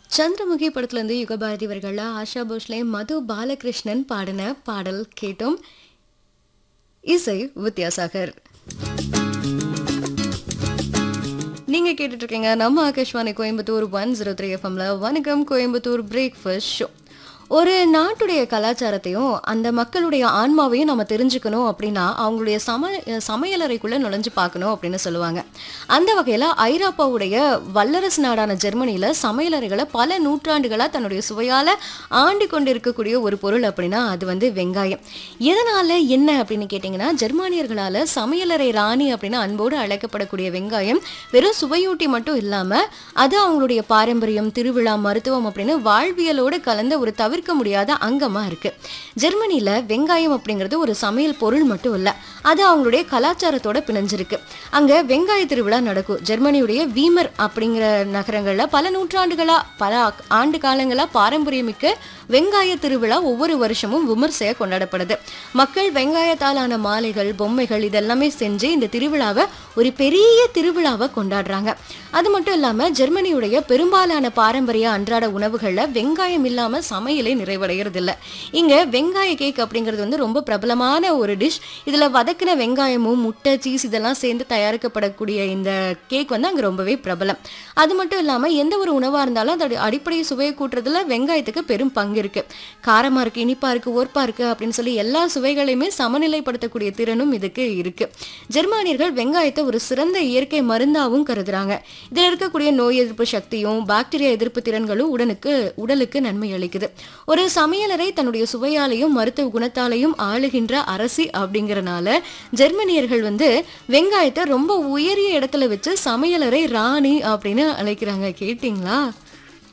சந்திரமுகி படத்துலேருந்து யுகபாரதி அவர்கள ஆஷா போஸ்லே மது பாலகிருஷ்ணன் பாடின பாடல் கேட்டோம் இசை வித்யாசாகர் நீங்க கேட்டுட்டு இருக்கீங்க நம்ம Akashvani Coimbatore one zero three எஃப்எம்ல வணக்கம் கோயம்புத்தூர் பிரேக்ஃபாஸ்ட் ஷோ ஒரு நாட்டுடைய கலாச்சாரத்தையும் அந்த மக்களுடைய ஆன்மாவையும் நம்ம தெரிஞ்சுக்கணும் அப்படின்னா அவங்களுடைய சம சமையலறைக்குள்ள நுழைஞ்சு பார்க்கணும் அப்படின்னு சொல்லுவாங்க அந்த வகையில் ஐரோப்பாவுடைய வல்லரசு நாடான ஜெர்மனியில் சமையலறைகளை பல நூற்றாண்டுகளாக தன்னுடைய சுவையால் ஆண்டு கொண்டு இருக்கக்கூடிய ஒரு பொருள் அப்படின்னா அது வந்து வெங்காயம் எதனால என்ன அப்படின்னு கேட்டிங்கன்னா ஜெர்மானியர்களால் சமையலறை ராணி அப்படின்னு அன்போடு அழைக்கப்படக்கூடிய வெங்காயம் வெறும் சுவையூட்டி மட்டும் இல்லாமல் அது அவங்களுடைய பாரம்பரியம் திருவிழா மருத்துவம் அப்படின்னு வாழ்வியலோடு கலந்த ஒரு தவிர்க்க முடியாத அங்கமாக இருக்கு ஜெர்மனியில் வெங்காயம் அப்படிங்கிறது ஒரு சமையல் பொருள் மட்டும் இல்லை அது அவங்களுடைய கலாச்சாரத்தோட பிணைஞ்சிருக்கு அங்கே வெங்காய திருவிழா நடக்கும் ஜெர்மனியுடைய வீமர் அப்படிங்கிற நகரங்களில் பல நூற்றாண்டுகளாக பல ஆண்டு காலங்களாக பாரம்பரியமிக்க வெங்காய திருவிழா ஒவ்வொரு வருஷமும் விமர்சையாக கொண்டாடப்படுது மக்கள் வெங்காயத்தாலான மாலைகள் பொம்மைகள் இதெல்லாமே செஞ்சு இந்த திருவிழாவை ஒரு பெரிய திருவிழாவை கொண்டாடுறாங்க அது மட்டும் இல்லாமல் ஜெர்மனியுடைய பெரும்பாலான பாரம்பரிய அன்றாட உணவுகளில் வெங்காயம் இல்லாமல் சமையலே நிறைவடைகிறது இங்கே வெங்காய கேக் அப்படிங்கிறது வந்து ரொம்ப பிரபலமான ஒரு டிஷ் இதில் வதக்கின வெங்காயமும் முட்டை சீஸ் இதெல்லாம் சேர்ந்து தயாரிக்கப்படக்கூடிய இந்த கேக் வந்து அங்கே ரொம்பவே பிரபலம் அது மட்டும் இல்லாமல் எந்த ஒரு உணவாக இருந்தாலும் அதோட அடிப்படை சுவையை கூட்டுறதுல வெங்காயத்துக்கு பெரும் பங்கு இருக்கு காரமாக இருக்கு இனிப்பாக இருக்கு ஓர்ப்பா இருக்கு அப்படின்னு சொல்லி எல்லா சுவைகளையுமே சமநிலைப்படுத்தக்கூடிய திறனும் இதுக்கு இருக்கு ஜெர்மானியர்கள் வெங்காயத்தை ஒரு சிறந்த இயற்கை மருந்தாகவும் கருதுறாங்க இதில் இருக்கக்கூடிய நோய் எதிர்ப்பு சக்தியும் பாக்டீரியா எதிர்ப்பு திறன்களும் உடனுக்கு உடலுக்கு நன்மை அளிக்குது ஒரு சமையலறை தன்னுடைய சுவையாலையும் மருத்துவ குணத்தாலையும் ஆளுகின்ற அரசி அப்படிங்கறனால ஜெர்மனியர்கள் வந்து வெங்காயத்தை ரொம்ப உயரிய இடத்துல வச்சு சமையலறை ராணி அப்படின்னு அழைக்கிறாங்க கேட்டிங்களா